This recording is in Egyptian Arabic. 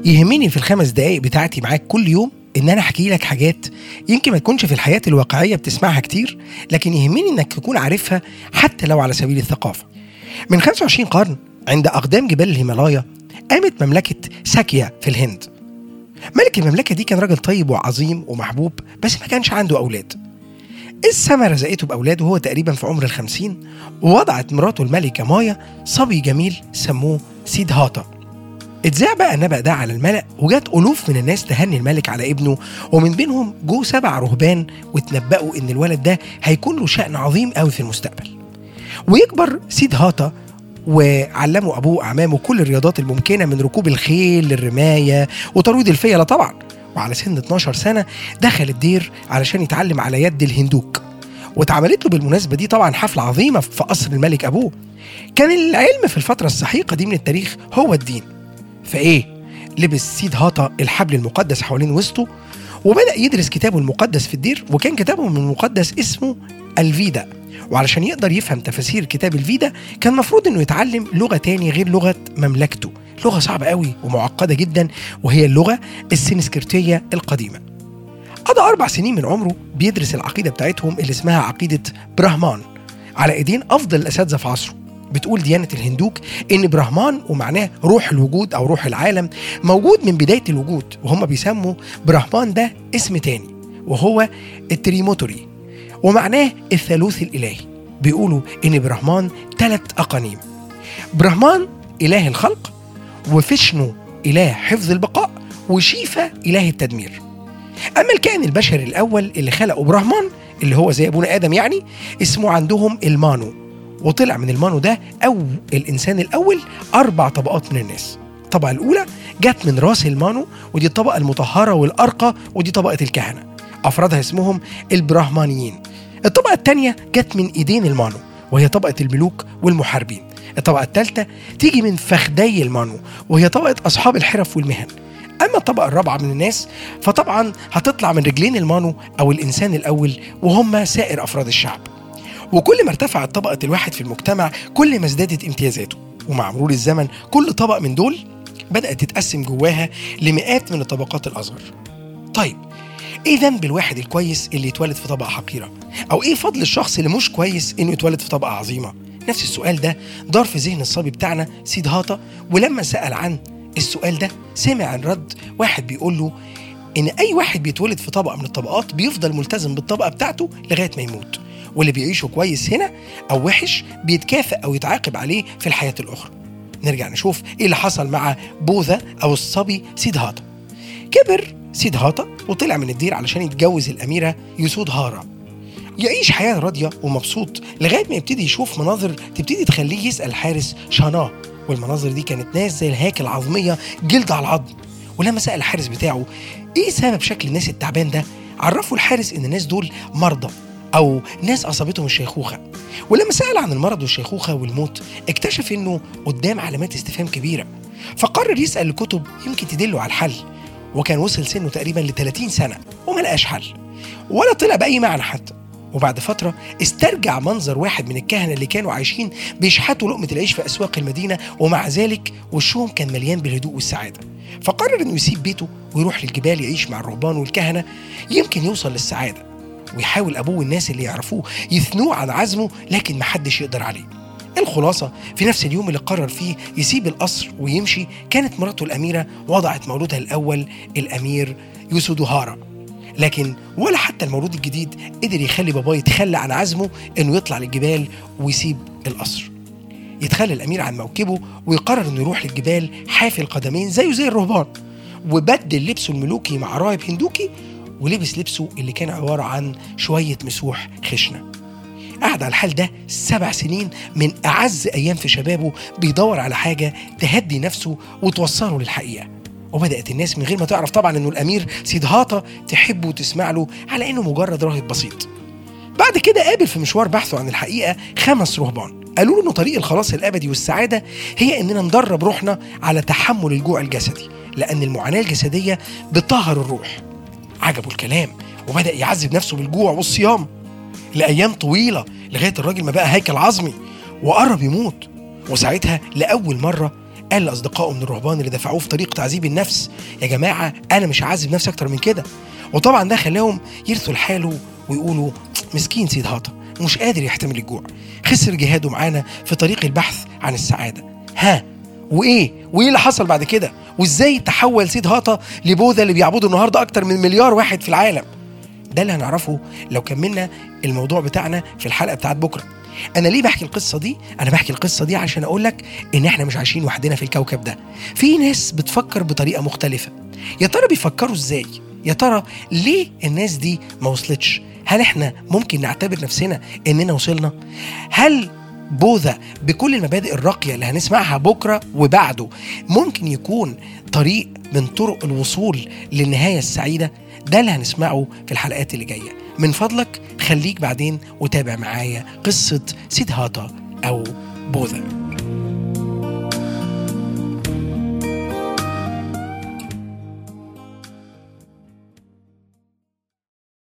يهمني في الخمس دقايق بتاعتي معاك كل يوم ان انا احكي لك حاجات يمكن ما تكونش في الحياه الواقعيه بتسمعها كتير لكن يهمني انك تكون عارفها حتى لو على سبيل الثقافه من 25 قرن عند اقدام جبال الهيمالايا قامت مملكه ساكيا في الهند ملك المملكه دي كان راجل طيب وعظيم ومحبوب بس ما كانش عنده اولاد السما رزقته باولاد وهو تقريبا في عمر الخمسين ووضعت مراته الملكه مايا صبي جميل سموه سيدهاتا اتذاع بقى النبأ ده على الملأ وجات ألوف من الناس تهني الملك على ابنه ومن بينهم جو سبع رهبان واتنبأوا إن الولد ده هيكون له شأن عظيم قوي في المستقبل ويكبر سيد هاتا وعلموا أبوه وأعمامه كل الرياضات الممكنة من ركوب الخيل للرماية وترويض الفيلة طبعا وعلى سن 12 سنة دخل الدير علشان يتعلم على يد الهندوك واتعملت له بالمناسبة دي طبعا حفلة عظيمة في قصر الملك أبوه كان العلم في الفترة السحيقة دي من التاريخ هو الدين فايه لبس سيد هاتا الحبل المقدس حوالين وسطه وبدا يدرس كتابه المقدس في الدير وكان كتابه من المقدس اسمه الفيدا وعلشان يقدر يفهم تفاسير كتاب الفيدا كان المفروض انه يتعلم لغه تاني غير لغه مملكته لغه صعبه قوي ومعقده جدا وهي اللغه السنسكرتيه القديمه قضى اربع سنين من عمره بيدرس العقيده بتاعتهم اللي اسمها عقيده براهمان على ايدين افضل الاساتذه في عصره بتقول ديانة الهندوك إن برهمان ومعناه روح الوجود أو روح العالم موجود من بداية الوجود وهم بيسموا برهمان ده اسم تاني وهو التريموتوري ومعناه الثالوث الإلهي بيقولوا إن برهمان ثلاث أقانيم برهمان إله الخلق وفشنو إله حفظ البقاء وشيفا إله التدمير أما الكائن البشري الأول اللي خلقه برهمان اللي هو زي أبونا آدم يعني اسمه عندهم المانو وطلع من المانو ده أو الإنسان الأول أربع طبقات من الناس الطبقة الأولى جت من راس المانو ودي الطبقة المطهرة والأرقى ودي طبقة الكهنة أفرادها اسمهم البراهمانيين الطبقة الثانية جت من إيدين المانو وهي طبقة الملوك والمحاربين الطبقة الثالثة تيجي من فخدي المانو وهي طبقة أصحاب الحرف والمهن أما الطبقة الرابعة من الناس فطبعا هتطلع من رجلين المانو أو الإنسان الأول وهم سائر أفراد الشعب وكل ما ارتفعت طبقة الواحد في المجتمع كل ما ازدادت امتيازاته ومع مرور الزمن كل طبق من دول بدأت تتقسم جواها لمئات من الطبقات الأصغر طيب ايه ذنب الواحد الكويس اللي يتولد في طبقة حقيرة او ايه فضل الشخص اللي مش كويس انه يتولد في طبقة عظيمة نفس السؤال ده دار في ذهن الصبي بتاعنا سيد هاتا ولما سأل عن السؤال ده سمع عن رد واحد بيقول له ان اي واحد بيتولد في طبقة من الطبقات بيفضل ملتزم بالطبقة بتاعته لغاية ما يموت واللي بيعيشه كويس هنا او وحش بيتكافئ او يتعاقب عليه في الحياه الاخرى نرجع نشوف ايه اللي حصل مع بوذا او الصبي سيدهاتا كبر سيدهاتا وطلع من الدير علشان يتجوز الاميره يسود هارا يعيش حياه راضيه ومبسوط لغايه ما يبتدي يشوف مناظر تبتدي تخليه يسال الحارس شاناه والمناظر دي كانت ناس زي الهياكل العظميه جلد على العظم ولما سال الحارس بتاعه ايه سبب شكل الناس التعبان ده عرفوا الحارس ان الناس دول مرضى أو ناس أصابتهم الشيخوخة ولما سأل عن المرض والشيخوخة والموت اكتشف إنه قدام علامات استفهام كبيرة فقرر يسأل الكتب يمكن تدله على الحل وكان وصل سنه تقريبا ل 30 سنة وما لقاش حل ولا طلع بأي معنى حتى وبعد فترة استرجع منظر واحد من الكهنة اللي كانوا عايشين بيشحتوا لقمة العيش في أسواق المدينة ومع ذلك وشهم كان مليان بالهدوء والسعادة فقرر إنه يسيب بيته ويروح للجبال يعيش مع الرهبان والكهنة يمكن يوصل للسعادة ويحاول أبوه والناس اللي يعرفوه يثنوه عن عزمه لكن محدش يقدر عليه الخلاصة في نفس اليوم اللي قرر فيه يسيب القصر ويمشي كانت مراته الأميرة وضعت مولودها الأول الأمير يوسودوهارا لكن ولا حتى المولود الجديد قدر يخلي باباه يتخلى عن عزمه انه يطلع للجبال ويسيب القصر يتخلى الامير عن موكبه ويقرر انه يروح للجبال حافي القدمين زيه زي الرهبان وبدل لبسه الملوكي مع راهب هندوكي ولبس لبسه اللي كان عبارة عن شوية مسوح خشنة قعد على الحال ده سبع سنين من أعز أيام في شبابه بيدور على حاجة تهدي نفسه وتوصله للحقيقة وبدأت الناس من غير ما تعرف طبعا إنه الأمير سيدهاتا تحبه وتسمع له على إنه مجرد راهب بسيط بعد كده قابل في مشوار بحثه عن الحقيقة خمس رهبان قالوا له إنه طريق الخلاص الأبدي والسعادة هي إننا ندرب روحنا على تحمل الجوع الجسدي لأن المعاناة الجسدية بتطهر الروح عجبه الكلام وبدأ يعذب نفسه بالجوع والصيام لأيام طويلة لغاية الراجل ما بقى هيكل عظمي وقرب يموت وساعتها لأول مرة قال لاصدقائه من الرهبان اللي دفعوه في طريق تعذيب النفس يا جماعه انا مش هعذب نفسي اكتر من كده وطبعا ده خلاهم يرثوا لحاله ويقولوا مسكين سيد هاطا مش قادر يحتمل الجوع خسر جهاده معانا في طريق البحث عن السعاده ها وايه وايه اللي حصل بعد كده وازاي تحول سيد هاطا لبوذا اللي بيعبده النهارده اكتر من مليار واحد في العالم ده اللي هنعرفه لو كملنا الموضوع بتاعنا في الحلقه بتاعت بكره انا ليه بحكي القصه دي انا بحكي القصه دي عشان اقول لك ان احنا مش عايشين وحدنا في الكوكب ده في ناس بتفكر بطريقه مختلفه يا ترى بيفكروا ازاي يا ترى ليه الناس دي ما وصلتش هل احنا ممكن نعتبر نفسنا اننا وصلنا هل بوذا بكل المبادئ الراقية اللي هنسمعها بكرة وبعده ممكن يكون طريق من طرق الوصول للنهاية السعيدة ده اللي هنسمعه في الحلقات اللي جاية من فضلك خليك بعدين وتابع معايا قصة سيدهاتا أو بوذا